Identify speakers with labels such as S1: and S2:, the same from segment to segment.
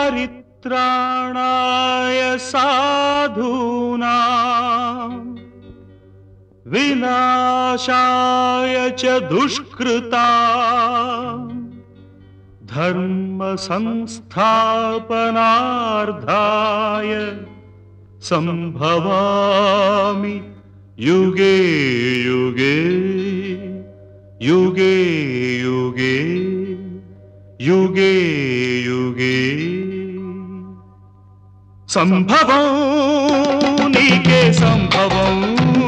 S1: పారిత్రాణాయ సాధూనా వినాశాయ చ దుష్కృతా ధర్మ సంస్థాపనార్థాయ సంభవామి యుగే యుగే యుగే యుగే యుగే యుగే సంభవం నీకే సంభవం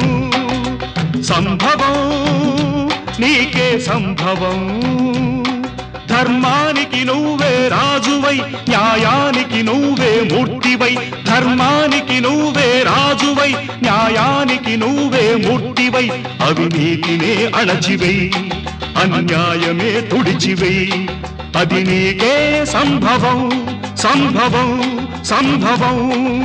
S1: సంభవం నీకే సంభవం ధర్మానికి నువ్వే రాజువై న్యాయానికి నువ్వే మూర్తివై ధర్మానికి నువ్వే రాజువై న్యాయానికి నువ్వే మూర్తివై అవినీతినే అణచివై అన్యాయమే తుడిచివై అది నీకే సంభవం సంభవం సంభవం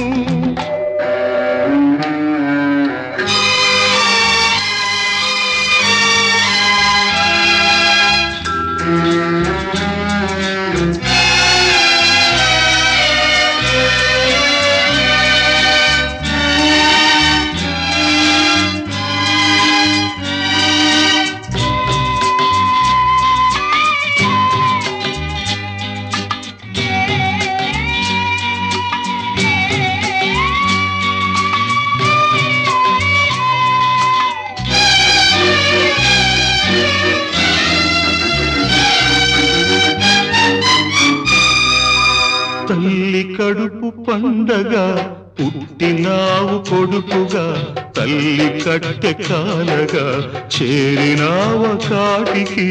S1: తల్లి కడుపు పండగ పుట్టినావు కొడుకుగా తల్లి కట్టె కాలగా చేరినావ కాటికి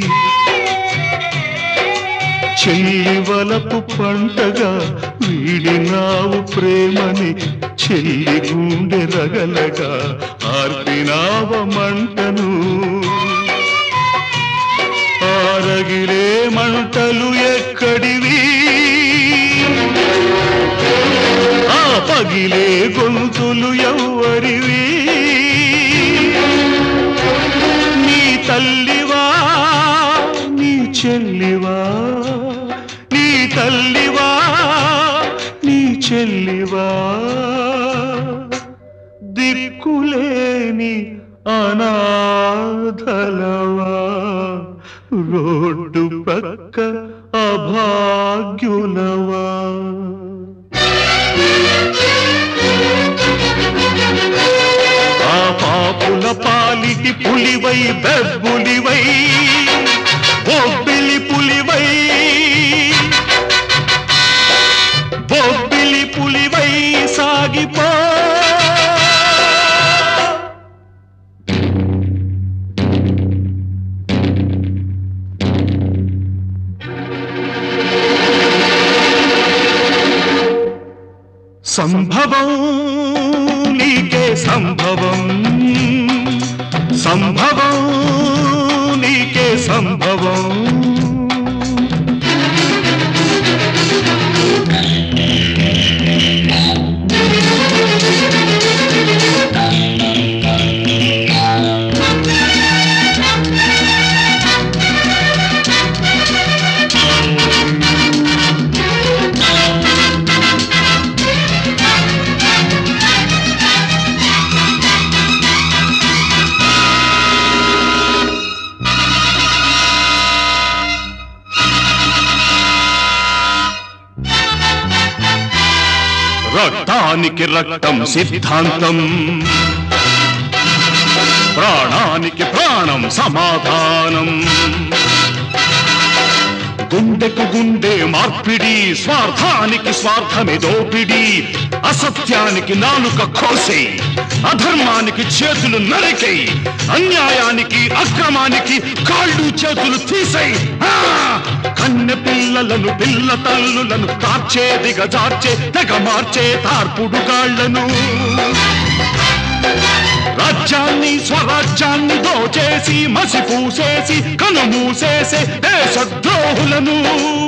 S1: చెల్లి వలపు పంటగా వీడినావు ప్రేమని చెల్లి గుండె రగలగా ఆర్పినావ మంటను ఆరగిలే మంటలు ఎక్కడివి ఆ పగిలే గొంతులు ఎవ్వరివి నీ తల్లివా నీ చెల్లివా నీ తల్లివా నీ చెల్లివా దిక్కులేని అనాథలవా రోడ్డు పక్క అభాగ్యులవా ఆ పాపుల పాలిటి పులివై బెబ్బులివై బొబ్బిలి పులివై బొబ్బిలి పులివై సాగిపో సంభవం నీకే సంభవం సంభవం నీకే సంభవం రక్తానికి రక్తం సిద్ధాంతం ప్రాణానికి ప్రాణం సమాధానం గుండెకు గుండె మార్పిడి స్వార్థానికి స్వార్థమే దోపిడి అసత్యానికి నాలుక కోసే అధర్మానికి చేతులు నరికై అన్యాయానికి అక్రమానికి కాళ్ళు చేతులు తీసై కన్నె పిల్లలను పిల్ల తల్లులను తార్చే దిగజార్చే తెగ మార్చే తార్పుడు గాళ్లను రాజ్యాన్ని స్వరాజ్యాన్ని దోచేసి మసి పూసేసి కనుమూసేసే దేశద్రోహులను